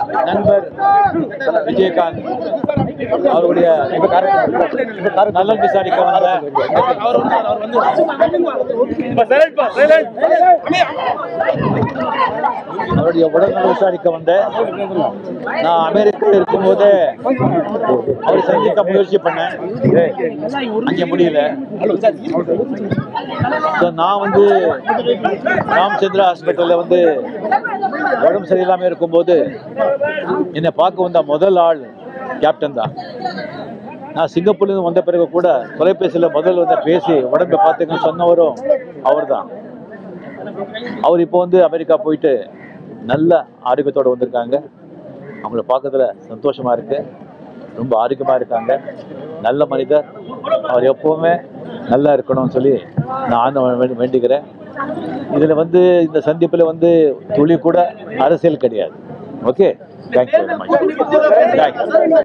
நண்பர் விஜயகாந்த் அவருடைய நலன் விசாரிக்க வந்த அவருடைய உடல்நல விசாரிக்க வந்த நான் அமெரிக்காவில் இருக்கும்போதே அவரை சந்திக்க முயற்சி பண்ணேன் அங்க முடியல So, நான் வந்து ராமச்சந்திரா ஹாஸ்பிட்டல்ல வந்து உடம்பு சரியில்லாம இருக்கும்போது என்னை பார்க்க வந்த முதல் ஆள் கேப்டன் தான் நான் சிங்கப்பூர்லேருந்து வந்த பிறகு கூட தொலைபேசியில் முதல்ல வந்து பேசி உடம்பை பார்த்துக்கன்னு சொன்னவரும் அவர்தான் அவர் இப்போ வந்து அமெரிக்கா போயிட்டு நல்ல ஆரோக்கியத்தோட வந்திருக்காங்க அவங்கள பார்க்கறதுல சந்தோஷமா இருக்கு ரொம்ப ஆரோக்கியமா இருக்காங்க நல்ல மனிதர் அவர் எப்பவுமே நல்லா இருக்கணும்னு சொல்லி நான் வேண்டி- வேண்டிக்கிறேன் இதுல வந்து இந்த சந்திப்புல வந்து துளி கூட அரசியல் கிடையாது okay thank you very much thank you